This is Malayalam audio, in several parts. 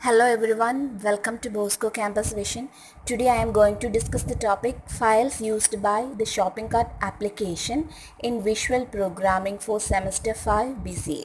Hello everyone, welcome to Bosco Campus Vision. Today I am going to discuss the topic files used by the shopping cart application in visual programming for semester 5 BCA.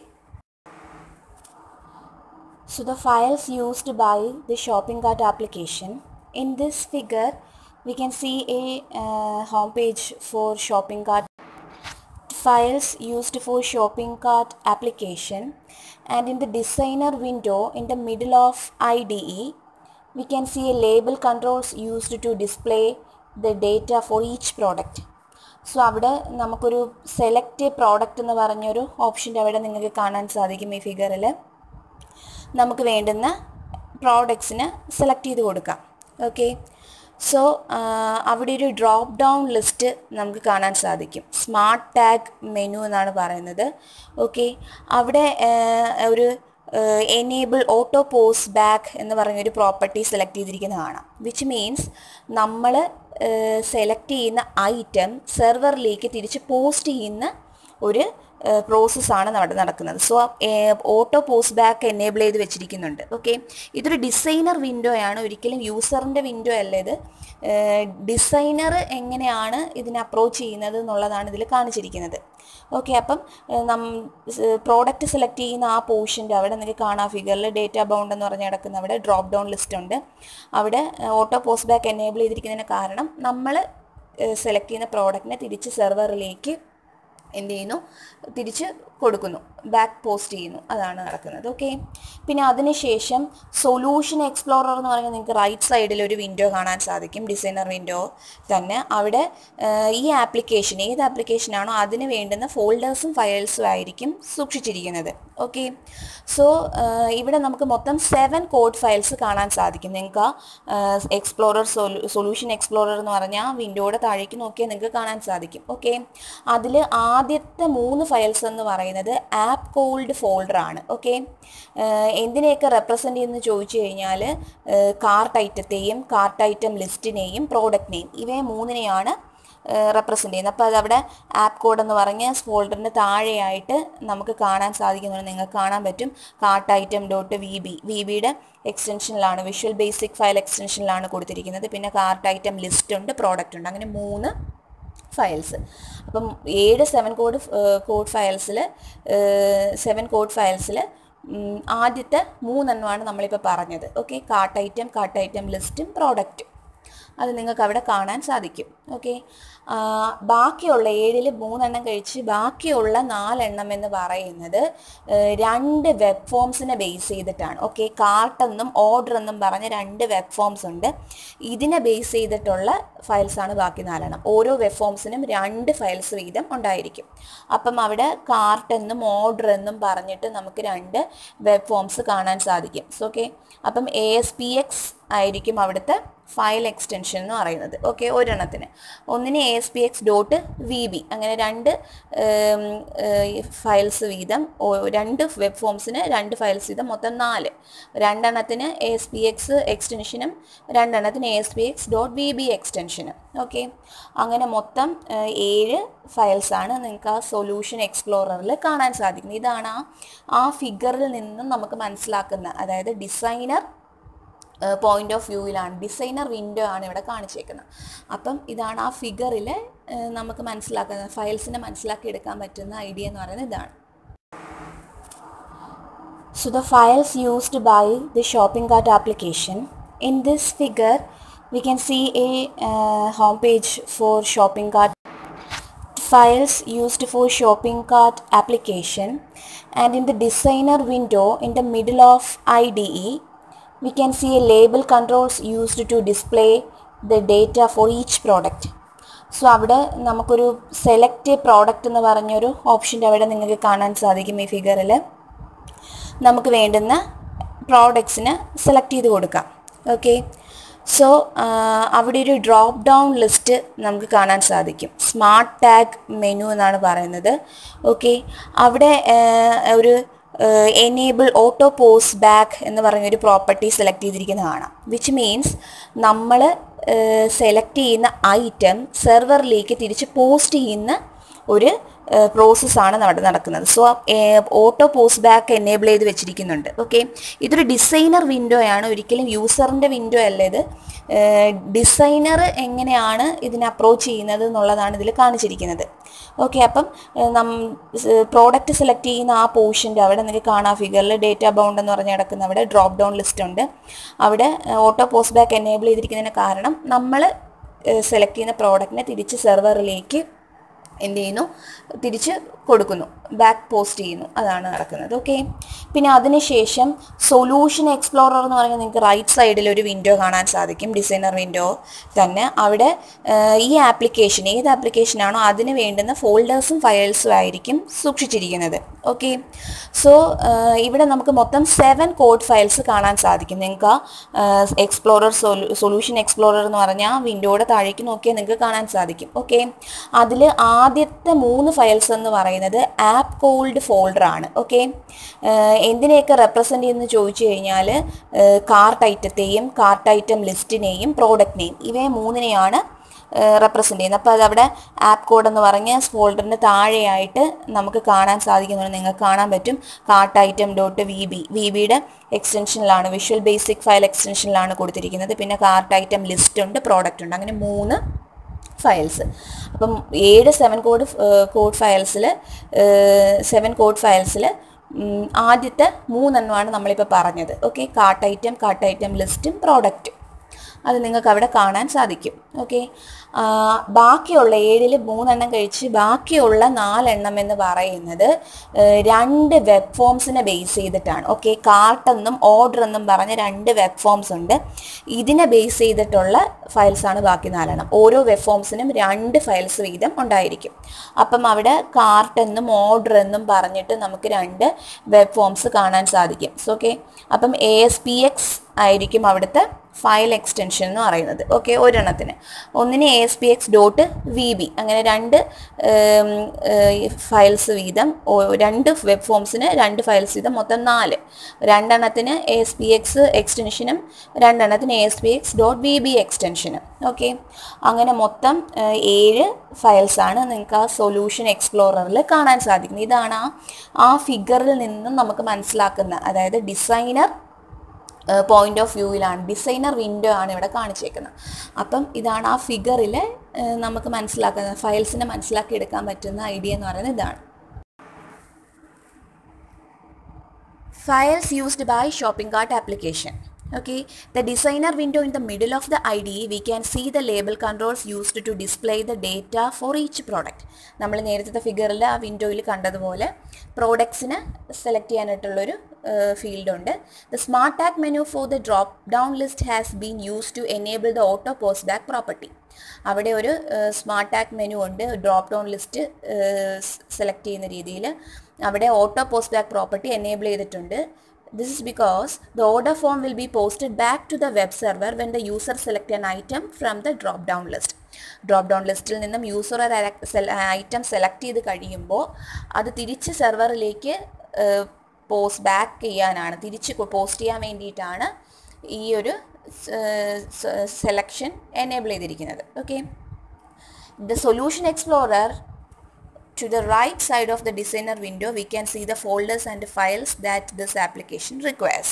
So the files used by the shopping cart application. In this figure, we can see a uh, home page for shopping cart files used for shopping cart application and in the designer window in the middle of IDE we can see a label controls used to display the data for each product so അവിടെ നമുക്കൊരു സെലക്ട് പ്രോഡക്റ്റ് എന്ന് പറഞ്ഞൊരു ഓപ്ഷൻ്റെ അവിടെ നിങ്ങൾക്ക് കാണാൻ സാധിക്കും ഈ ഫിഗറിൽ നമുക്ക് വേണ്ടുന്ന പ്രോഡക്ട്സിന് സെലക്ട് ചെയ്ത് കൊടുക്കാം ഓക്കെ സോ അവിടെ ഒരു ഡ്രോപ്പ് ഡൗൺ ലിസ്റ്റ് നമുക്ക് കാണാൻ സാധിക്കും സ്മാർട്ട് ടാഗ് മെനു എന്നാണ് പറയുന്നത് ഓക്കെ അവിടെ ഒരു എനേബിൾ ഓട്ടോ പോസ്റ്റ് ബാക്ക് എന്ന് പറഞ്ഞൊരു പ്രോപ്പർട്ടി സെലക്ട് ചെയ്തിരിക്കുന്നത് കാണാം വിച്ച് മീൻസ് നമ്മൾ സെലക്ട് ചെയ്യുന്ന ഐറ്റം സെർവറിലേക്ക് തിരിച്ച് പോസ്റ്റ് ചെയ്യുന്ന ഒരു പ്രോസസ്സാണ് അവിടെ നടക്കുന്നത് so auto post back enable ചെയ്ത് വെച്ചിരിക്കുന്നുണ്ട് ഓക്കെ ഇതൊരു ഡിസൈനർ വിൻഡോ ആണ് ഒരിക്കലും യൂസറിൻ്റെ വിൻഡോ അല്ല ഇത് ഡിസൈനർ എങ്ങനെയാണ് ഇതിനെ അപ്രോച്ച് ചെയ്യുന്നത് എന്നുള്ളതാണ് ഇതിൽ കാണിച്ചിരിക്കുന്നത് ഓക്കെ അപ്പം നം പ്രോഡക്റ്റ് സെലക്ട് ചെയ്യുന്ന ആ പോർഷൻ്റെ അവിടെ നിങ്ങൾക്ക് കാണാം ഫിഗറിൽ ഡേറ്റ ബൗണ്ട് എന്ന് പറഞ്ഞ് കിടക്കുന്ന അവിടെ ഡ്രോപ്പ് ഡൗൺ ലിസ്റ്റ് ഉണ്ട് അവിടെ ഓട്ടോ പോസ്റ്റ് ബാക്ക് എനേബിൾ ചെയ്തിരിക്കുന്നതിന് കാരണം നമ്മൾ സെലക്ട് ചെയ്യുന്ന പ്രോഡക്റ്റിനെ തിരിച്ച് സെർവറിലേക്ക് എന്ത് ചെയ്യുന്നു തിരിച്ച് കൊടുക്കുന്നു ബാക്ക് പോസ്റ്റ് ചെയ്യുന്നു അതാണ് നടക്കുന്നത് ഓക്കെ പിന്നെ അതിനുശേഷം സൊല്യൂഷൻ എക്സ്പ്ലോറർ എന്ന് പറഞ്ഞാൽ നിങ്ങൾക്ക് റൈറ്റ് സൈഡിൽ ഒരു വിൻഡോ കാണാൻ സാധിക്കും ഡിസൈനർ വിൻഡോ തന്നെ അവിടെ ഈ ആപ്ലിക്കേഷൻ ഏത് ആപ്ലിക്കേഷനാണോ അതിന് വേണ്ടുന്ന ഫോൾഡേഴ്സും ഫയൽസും ആയിരിക്കും സൂക്ഷിച്ചിരിക്കുന്നത് ഓക്കെ സോ ഇവിടെ നമുക്ക് മൊത്തം സെവൻ കോഡ് ഫയൽസ് കാണാൻ സാധിക്കും നിങ്ങൾക്ക് എക്സ്പ്ലോറർ സൊല്യൂഷൻ എക്സ്പ്ലോറർ എന്ന് പറഞ്ഞാൽ വിൻഡോയുടെ താഴേക്ക് നോക്കിയാൽ നിങ്ങൾക്ക് കാണാൻ സാധിക്കും ഓക്കെ അതിൽ ആദ്യത്തെ മൂന്ന് ഫയൽസ് എന്ന് പറയുന്നത് ആപ്പ് കോൾഡ് ഫോൾഡർ ആണ് ഓക്കെ എന്തിനെയൊക്കെ റെപ്രസെൻ്റ് ചെയ്യുന്നു ചോദിച്ചു കഴിഞ്ഞാൽ കാർട്ട് ഐറ്റത്തെയും കാർട്ട് ഐറ്റം ലിസ്റ്റിനെയും പ്രോഡക്റ്റിനെയും ഇവയെ മൂന്നിനെയാണ് റെപ്രസെൻ്റ് ചെയ്യുന്നത് അപ്പോൾ അതവിടെ ആപ്പ് കോഡ് എന്ന് പറഞ്ഞ ഫോൾഡറിൻ്റെ താഴെയായിട്ട് നമുക്ക് കാണാൻ സാധിക്കുന്നുണ്ട് നിങ്ങൾക്ക് കാണാൻ പറ്റും cart item dot V B V ബിയുടെ എക്സ്റ്റൻഷനിലാണ് വിഷ്വൽ ബേസിക് ഫയൽ എക്സ്റ്റൻഷനിലാണ് കൊടുത്തിരിക്കുന്നത് പിന്നെ കാർട്ട് ഐറ്റം ലിസ്റ്റ് ഉണ്ട് പ്രോഡക്റ്റ് ഉണ്ട് അങ്ങനെ മൂന്ന് ഫയൽസ് അപ്പം ഏഴ് സെവൻ കോഡ് കോഡ് ഫയൽസിൽ സെവൻ കോഡ് ഫയൽസിൽ ആദ്യത്തെ മൂന്നെണ്ണമാണ് നമ്മളിപ്പോൾ പറഞ്ഞത് okay cart item cart item ലിസ്റ്റും പ്രോഡക്റ്റും അത് നിങ്ങൾക്ക് അവിടെ കാണാൻ സാധിക്കും ഓക്കെ ബാക്കിയുള്ള ഏഴിൽ മൂന്നെണ്ണം കഴിച്ച് ബാക്കിയുള്ള നാലെണ്ണം എന്ന് പറയുന്നത് രണ്ട് വെബ് ഫോംസിനെ ബേസ് ചെയ്തിട്ടാണ് ഓക്കെ കാർട്ടെന്നും ഓർഡർ എന്നും പറഞ്ഞ രണ്ട് വെബ് ഫോംസ് ഉണ്ട് ഇതിനെ ബേസ് ചെയ്തിട്ടുള്ള ഫയൽസാണ് ബാക്കി നാലെണ്ണം ഓരോ വെബ് ഫോംസിനും രണ്ട് ഫയൽസ് വീതം ഉണ്ടായിരിക്കും അപ്പം അവിടെ കാർട്ട് എന്നും ഓർഡർ എന്നും പറഞ്ഞിട്ട് നമുക്ക് രണ്ട് വെബ് ഫോംസ് കാണാൻ സാധിക്കും ഓക്കെ അപ്പം എ എസ് പി എക്സ് ആയിരിക്കും അവിടുത്തെ ഫയൽ എക്സ്റ്റൻഷൻ എന്ന് പറയുന്നത് ഓക്കെ ഒരെണ്ണത്തിന് ഒന്നിന് A S P X dot V B അങ്ങനെ രണ്ട് ഫയൽസ് വീതം രണ്ട് വെബ് ഫോംസിന് രണ്ട് ഫയൽസ് വീതം മൊത്തം നാല് രണ്ടെണ്ണത്തിന് എ എസ് പി എക്സ് എക്സ്റ്റൻഷനും രണ്ടെണ്ണത്തിന് A S P X dot V B എക്സ്റ്റൻഷനും ഓക്കെ അങ്ങനെ മൊത്തം ഏഴ് ഫയൽസാണ് നിങ്ങൾക്ക് ആ സൊല്യൂഷൻ എക്സ്പ്ലോററിൽ കാണാൻ സാധിക്കുന്നത് ഇതാണ് ആ ആ ഫിഗറിൽ നിന്നും നമുക്ക് മനസ്സിലാക്കുന്ന അതായത് ഡിസൈനർ പോയിന്റ് ഓഫ് വ്യൂവിലാണ് ഡിസൈനർ വിൻഡോ ആണ് ഇവിടെ കാണിച്ചേക്കുന്നത് അപ്പം ഇതാണ് ആ ഫിഗറിൽ നമുക്ക് മനസ്സിലാക്കുന്ന ഫയൽസിനെ മനസ്സിലാക്കി എടുക്കാൻ പറ്റുന്ന ഐഡിയ എന്ന് പറയുന്നത് ഇതാണ് So the files used by the shopping cart application. In this figure, we can see a uh, home page for shopping cart files used for shopping cart application and in the designer window in the middle of IDE we can see a label controls used to display the data for each product so അവിടെ നമുക്കൊരു സെലക്ട് പ്രോഡക്റ്റ് എന്ന് പറഞ്ഞൊരു ഓപ്ഷൻ്റെ അവിടെ നിങ്ങൾക്ക് കാണാൻ സാധിക്കും ഈ ഫിഗറിൽ നമുക്ക് വേണ്ടുന്ന പ്രോഡക്ട്സിന് സെലക്ട് ചെയ്ത് കൊടുക്കാം ഓക്കെ സോ അവിടെ ഒരു ഡ്രോപ്പ് ഡൗൺ ലിസ്റ്റ് നമുക്ക് കാണാൻ സാധിക്കും സ്മാർട്ട് ടാഗ് മെനു എന്നാണ് പറയുന്നത് ഓക്കെ അവിടെ ഒരു എനേബിൾ ഓട്ടോ പോസ്റ്റ് ബാക്ക് എന്ന് പറഞ്ഞൊരു പ്രോപ്പർട്ടി സെലക്ട് ചെയ്തിരിക്കുന്നത് കാണാം വിച്ച് മീൻസ് നമ്മൾ സെലക്ട് ചെയ്യുന്ന ഐറ്റം സെർവറിലേക്ക് തിരിച്ച് പോസ്റ്റ് ചെയ്യുന്ന ഒരു പ്രോസസ്സാണ് അവിടെ നടക്കുന്നത് so auto post back enable ചെയ്ത് വെച്ചിരിക്കുന്നുണ്ട് ഓക്കെ ഇതൊരു ഡിസൈനർ വിൻഡോ ആണ് ഒരിക്കലും യൂസറിൻ്റെ വിൻഡോ അല്ല ഇത് ഡിസൈനർ എങ്ങനെയാണ് ഇതിനെ അപ്രോച്ച് ചെയ്യുന്നത് എന്നുള്ളതാണ് ഇതിൽ കാണിച്ചിരിക്കുന്നത് ഓക്കെ അപ്പം നം പ്രോഡക്റ്റ് സെലക്ട് ചെയ്യുന്ന ആ പോർഷൻ്റെ അവിടെ നിങ്ങൾക്ക് കാണാം ഫിഗറിൽ ഡേറ്റ ബൗണ്ട് എന്ന് പറഞ്ഞ് കിടക്കുന്ന അവിടെ ഡ്രോപ്പ് ഡൗൺ ലിസ്റ്റ് ഉണ്ട് അവിടെ ഓട്ടോ പോസ്റ്റ് ബാക്ക് എനേബിൾ ചെയ്തിരിക്കുന്നതിന് കാരണം നമ്മൾ സെലക്ട് ചെയ്യുന്ന പ്രോഡക്റ്റിനെ തിരിച്ച് സെർവറിലേക്ക് എന്ത് ചെയ്യുന്നു തിരിച്ച് കൊടുക്കുന്നു ബാക്ക് പോസ്റ്റ് ചെയ്യുന്നു അതാണ് നടക്കുന്നത് ഓക്കെ പിന്നെ അതിനുശേഷം സൊല്യൂഷൻ എക്സ്പ്ലോറർ എന്ന് പറയുന്നത് നിങ്ങൾക്ക് റൈറ്റ് സൈഡിൽ ഒരു വിൻഡോ കാണാൻ സാധിക്കും ഡിസൈനർ വിൻഡോ തന്നെ അവിടെ ഈ ആപ്ലിക്കേഷൻ ഏത് ആപ്ലിക്കേഷനാണോ അതിന് വേണ്ടുന്ന ഫോൾഡേഴ്സും ഫയൽസും ആയിരിക്കും സൂക്ഷിച്ചിരിക്കുന്നത് ഓക്കെ സോ ഇവിടെ നമുക്ക് മൊത്തം സെവൻ കോഡ് ഫയൽസ് കാണാൻ സാധിക്കും നിങ്ങൾക്ക് എക്സ്പ്ലോറർ സൊല്യൂഷൻ എക്സ്പ്ലോറർ എന്ന് പറഞ്ഞാൽ വിൻഡോയുടെ താഴേക്ക് നോക്കിയാൽ നിങ്ങൾക്ക് കാണാൻ സാധിക്കും ഓക്കെ അതിൽ ആദ്യത്തെ മൂന്ന് ഫയൽസ് എന്ന് പറയുന്നത് ആപ്പ് കോൾഡ് ഫോൾഡർ ആണ് ഓക്കെ എന്തിനെയൊക്കെ റെപ്രസെൻ്റ് ചെയ്യുന്നത് ചോദിച്ചു കഴിഞ്ഞാൽ കാർട്ട് ഐറ്റത്തെയും കാർട്ട് ഐറ്റം ലിസ്റ്റിനെയും പ്രോഡക്റ്റിനെയും ഇവയെ മൂന്നിനെയാണ് റെപ്രസെൻ്റ് ചെയ്യുന്നത് അപ്പോൾ അതവിടെ ആപ്പ് കോഡ് എന്ന് പറഞ്ഞ് ഫോൾഡറിന് താഴെയായിട്ട് നമുക്ക് കാണാൻ സാധിക്കുന്നുണ്ട് നിങ്ങൾക്ക് കാണാൻ പറ്റും cart item dot V B V ബിയുടെ എക്സ്റ്റൻഷനിലാണ് വിഷ്വൽ ബേസിക് ഫയൽ എക്സ്റ്റൻഷനിലാണ് കൊടുത്തിരിക്കുന്നത് പിന്നെ കാർട്ട് ഐറ്റം ലിസ്റ്റ് ഉണ്ട് പ്രോഡക്റ്റ് ഉണ്ട് അങ്ങനെ മൂന്ന് ഫയൽസ് അപ്പം ഏഴ് സെവൻ കോഡ് കോഡ് ഫയൽസിൽ സെവൻ കോഡ് ഫയൽസിൽ ആദ്യത്തെ മൂന്നെണ്ണമാണ് നമ്മളിപ്പോൾ പറഞ്ഞത് okay cart item cart item ലിസ്റ്റും പ്രോഡക്റ്റും അത് നിങ്ങൾക്ക് അവിടെ കാണാൻ സാധിക്കും ഓക്കെ ബാക്കിയുള്ള ഏഴിൽ മൂന്നെണ്ണം കഴിച്ച് ബാക്കിയുള്ള നാലെണ്ണം എന്ന് പറയുന്നത് രണ്ട് വെബ് ഫോംസിനെ ബേസ് ചെയ്തിട്ടാണ് ഓക്കെ കാർട്ടെന്നും ഓർഡർ എന്നും പറഞ്ഞ രണ്ട് വെബ് ഫോംസ് ഉണ്ട് ഇതിനെ ബേസ് ചെയ്തിട്ടുള്ള ഫയൽസാണ് ബാക്കി നാലെണ്ണം ഓരോ വെബ് ഫോംസിനും രണ്ട് ഫയൽസ് വീതം ഉണ്ടായിരിക്കും അപ്പം അവിടെ കാർട്ട് എന്നും ഓർഡർ എന്നും പറഞ്ഞിട്ട് നമുക്ക് രണ്ട് വെബ് ഫോംസ് കാണാൻ സാധിക്കും ഓക്കെ അപ്പം എ എസ് പി എക്സ് ആയിരിക്കും അവിടുത്തെ ഫയൽ എക്സ്റ്റൻഷൻ എന്ന് പറയുന്നത് ഓക്കെ ഒരെണ്ണത്തിന് ഒന്നിന് A S P X dot V B അങ്ങനെ രണ്ട് ഫയൽസ് വീതം രണ്ട് വെബ് ഫോംസിന് രണ്ട് ഫയൽസ് വീതം മൊത്തം നാല് രണ്ടെണ്ണത്തിന് എ എസ് പി എക്സ് എക്സ്റ്റൻഷനും രണ്ടെണ്ണത്തിന് A S P X dot V B എക്സ്റ്റൻഷനും ഓക്കെ അങ്ങനെ മൊത്തം ഏഴ് ഫയൽസാണ് നിങ്ങൾക്ക് ആ സൊല്യൂഷൻ എക്സ്പ്ലോററിൽ കാണാൻ സാധിക്കുന്നത് ഇതാണ് ആ ആ ഫിഗറിൽ നിന്നും നമുക്ക് മനസ്സിലാക്കുന്ന അതായത് ഡിസൈനർ പോയിന്റ് ഓഫ് വ്യൂവിലാണ് ഡിസൈനർ വിൻഡോ ആണ് ഇവിടെ കാണിച്ചേക്കുന്നത് അപ്പം ഇതാണ് ആ ഫിഗറിൽ നമുക്ക് മനസ്സിലാക്കുന്ന ഫയൽസിനെ മനസ്സിലാക്കി എടുക്കാൻ പറ്റുന്ന ഐഡിയ എന്ന് പറയുന്നത് ഇതാണ് Files used by shopping cart application. Okay, the designer window in the middle of the IDE, we can see the label controls used to display the data for each product. നമ്മൾ നേരത്തെ ഫിഗറിൽ ആ വിൻഡോയിൽ കണ്ടതുപോലെ പ്രോഡക്ട്സിന് സെലക്ട് ചെയ്യാനായിട്ടുള്ളൊരു ഫീൽഡ് ഉണ്ട് the smart tag menu for the drop down list has been use to enable the auto post back property അവിടെ ഒരു സ്മാർട്ട് ടാഗ് മെനു ഉണ്ട് ഡ്രോപ്പ് ഡൗൺ ലിസ്റ്റ് സെലക്ട് ചെയ്യുന്ന രീതിയിൽ അവിടെ auto post back property enable ചെയ്തിട്ടുണ്ട് This is because the order form will be posted back to the web server when the user select an item from the drop down list. Drop down ലിസ്റ്റിൽ നിന്നും യൂസർ ഒരു ഐറ്റം സെലക്ട് ചെയ്ത് കഴിയുമ്പോൾ അത് തിരിച്ച് സെർവറിലേക്ക് പോസ്റ്റ് ബാക്ക് ചെയ്യാനാണ് തിരിച്ച് പോസ്റ്റ് ചെയ്യാൻ വേണ്ടിയിട്ടാണ് ഈ ഒരു സെലക്ഷൻ എനേബിൾ ചെയ്തിരിക്കുന്നത് okay the solution explorer to the right side of the designer window we can see the folders and files that this application requires.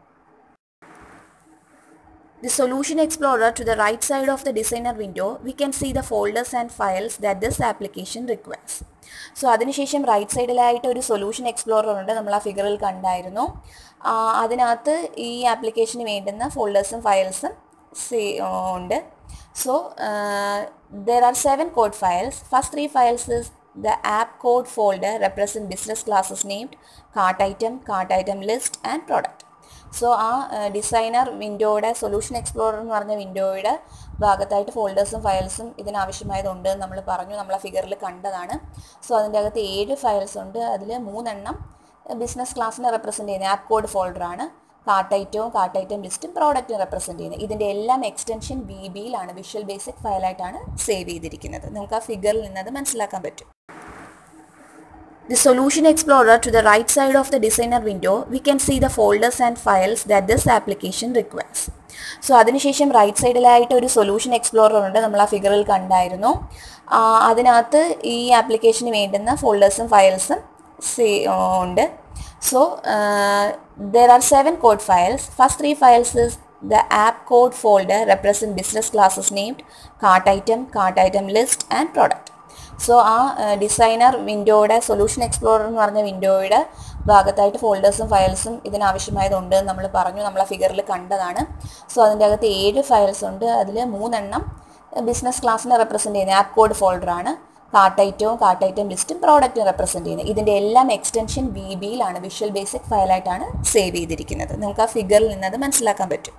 The solution explorer to the right side of the designer window we can see the folders and files that this application requires. So അതിനുശേഷം റൈറ്റ് സൈഡിലായിട്ട് ഒരു സൊല്യൂഷൻ എക്സ്പ്ലോറർ ഉണ്ട് നമ്മൾ ആ ഫിഗറിൽ കണ്ടായിരുന്നു അതിനകത്ത് ഈ ആപ്ലിക്കേഷന് വേണ്ടുന്ന ഫോൾഡേഴ്സും ഫയൽസും ഉണ്ട് so there are seven code files first three files is the app code folder represent business classes named cart item, cart item list and product. So ആ ഡിസൈനർ വിൻഡോയുടെ സൊല്യൂഷൻ എക്സ്പ്ലോറർ എന്ന് പറഞ്ഞ വിൻഡോയുടെ ഭാഗത്തായിട്ട് ഫോൾഡേഴ്സും ഫയൽസും ഇതിനാവശ്യമായതുണ്ട് നമ്മൾ പറഞ്ഞു നമ്മൾ ആ ഫിഗറിൽ കണ്ടതാണ് സോ അതിൻ്റെ അകത്ത് ഏഴ് ഫയൽസ് ഉണ്ട് അതിൽ മൂന്നെണ്ണം ബിസിനസ് ക്ലാസ്സിനെ റെപ്രസെൻറ്റ് ചെയ്യുന്ന ആപ്പ് കോഡ് ഫോൾഡറാണ് കാർട്ട് ഐറ്റവും കാർട്ട് ഐറ്റം ലിസ്റ്റും പ്രോഡക്റ്റും റെപ്രസെൻറ്റ് ചെയ്യുന്നത് ഇതിൻ്റെ എല്ലാം എക്സ്റ്റൻഷൻ വി ബിയിലാണ് വിഷ്വൽ ബേസിക് ഫയലായിട്ടാണ് സേവ് ചെയ്തിരിക്കുന്നത് നമുക്ക് ആ ഫിഗറിൽ നിന്നത് മനസ്സിലാക്കാൻ പറ്റും The Solution Explorer to the right side of the designer window, we can see the folders and files that this application requires. So അതിനുശേഷം റൈറ്റ് സൈഡിലായിട്ട് ഒരു സൊല്യൂഷൻ എക്സ്പ്ലോറർ ഉണ്ട് നമ്മൾ ആ ഫിഗറിൽ കണ്ടായിരുന്നു ആ, അതിനകത്ത് ഈ ആപ്ലിക്കേഷന് വേണ്ടുന്ന ഫോൾഡേഴ്സും ഫയൽസും ഉണ്ട് so there are seven code files first three files is the app code folder represent business classes named cart item cart item list and product so ആ ഡിസൈനർ വിൻഡോയുടെ സൊല്യൂഷൻ എക്സ്പ്ലോറർ എന്ന് പറഞ്ഞ വിൻഡോയുടെ ഭാഗത്തായിട്ട് ഫോൾഡേഴ്സും ഫയൽസും ഇതിനാവശ്യമായതുണ്ട് എന്ന് നമ്മൾ പറഞ്ഞു നമ്മൾ ആ ഫിഗറിൽ കണ്ടതാണ് സോ അതിൻ്റെ അകത്ത് ഏഴ് ഫയൽസ് ഉണ്ട് അതിൽ മൂന്നെണ്ണം ബിസിനസ് ക്ലാസ്സിനെ റെപ്രസെൻറ്റ് ചെയ്യുന്ന ആപ്പ് കോഡ് ഫോൾഡറാണ് കാർട്ട് ഐറ്റവും കാർട്ട് ഐറ്റം ലിസ്റ്റും പ്രോഡക്റ്റും റെപ്രസെൻറ്റ് ചെയ്യുന്നത് ഇതിൻ്റെ എല്ലാം എക്സ്റ്റൻഷൻ വി ബിയിലാണ് വിഷ്വൽ ബേസിക് ഫയലായിട്ടാണ് സേവ് ചെയ്തിരിക്കുന്നത് നമുക്ക് ആ ഫിഗറിൽ നിന്നത് മനസ്സിലാക്കാൻ പറ്റും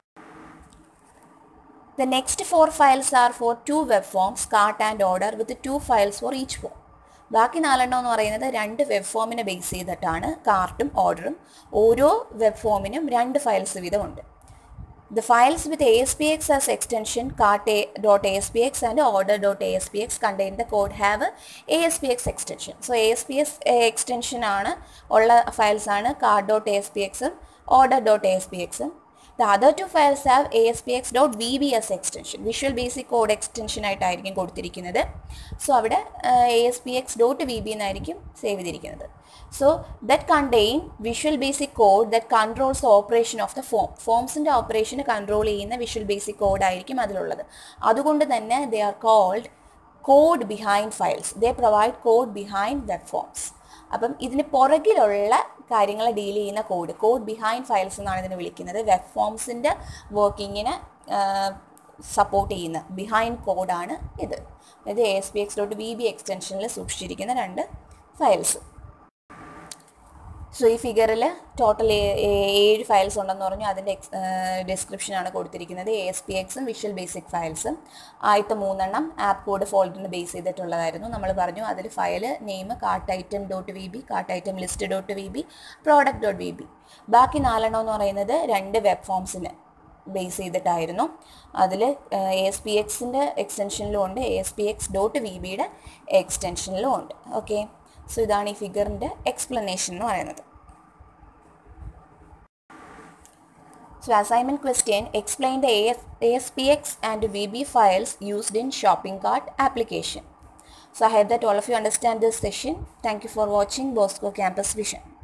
The next four files are for two web forms, cart and order with two files for each form. ബാക്കി നാലെണ്ണം എന്ന് പറയുന്നത് രണ്ട് വെബ് ഫോമിനെ ബേസ് ചെയ്തിട്ടാണ് കാർട്ടും ഓർഡറും ഓരോ വെബ് ഫോമിനും രണ്ട് ഫയൽസ് വീതമുണ്ട് The files with ASPX as extension cart A.ASPX and order.ASPX contain the code have ASPX extension. So ASPX extension ആണ് ഉള്ള ഫയൽസ് ആണ് cart.ASPX ഉം order.ASPX ഉം The other two files have ASPX.VB as extension. Visual Basic Code extension ആയിട്ടായിരിക്കും കൊടുത്തിരിക്കുന്നത് സോ അവിടെ A S P X dot V B എന്നായിരിക്കും സേവ് ചെയ്തിരിക്കുന്നത് so that contain visual basic code that controls operation of the form ഫോംസിൻ്റെ ഓപ്പറേഷന് കൺട്രോൾ ചെയ്യുന്ന വിഷ്വൽ ബേസിക് കോഡ് ആയിരിക്കും അതിലുള്ളത് അതുകൊണ്ട് തന്നെ they are called code behind files they provide code behind web forms അപ്പം ഇതിന് പുറകിലുള്ള കാര്യങ്ങളെ ഡീൽ ചെയ്യുന്ന കോഡ് കോഡ് ബിഹൈൻഡ് ഫയൽസ് എന്നാണ് ഇതിനെ വിളിക്കുന്നത് വെബ് ഫോംസിൻ്റെ വർക്കിങ്ങിനെ സപ്പോർട്ട് ചെയ്യുന്ന ബിഹൈൻഡ് കോഡാണ് ഇത് അതായത് A S P X dot V B എക്സ്റ്റൻഷനിൽ സൂക്ഷിച്ചിരിക്കുന്ന രണ്ട് ഫയൽസ് സോ ഈ ഫിഗറിൽ ടോട്ടൽ ഏഴ് ഫയൽസ് ഉണ്ടെന്ന് പറഞ്ഞു അതിൻ്റെ എക്സ് ഡിസ്ക്രിപ്ഷനാണ് കൊടുത്തിരിക്കുന്നത് എ എസ് പി എക്സും വിഷ്വൽ ബേസിക് ഫയൽസും ആദ്യത്തെ മൂന്നെണ്ണം ആപ്പ് കോഡ് ഫോൾഡറിന് ബേസ് ചെയ്തിട്ടുള്ളതായിരുന്നു നമ്മൾ പറഞ്ഞു അതിൽ file name cart item dot V B cart item list dot V B product dot V B ബാക്കി നാലെണ്ണം എന്ന് പറയുന്നത് രണ്ട് വെബ് ഫോംസിന് ബേസ് ചെയ്തിട്ടായിരുന്നു അതിൽ എ എസ് പി എക്സിൻ്റെ എക്സ്റ്റൻഷനിലും ഉണ്ട് A S P X dot V ബിയുടെ എക്സ്റ്റൻഷനിലും ഉണ്ട് ഓക്കെ സോ ഇതാണ് ഈ ഫിഗറിൻ്റെ എക്സ്പ്ലനേഷൻ എന്ന് പറയുന്നത് So assignment question, explain the AF, ASPX and VB files used in shopping cart application. So I hope that all of you understand this session. Thank you for watching Bosco Campus Vision.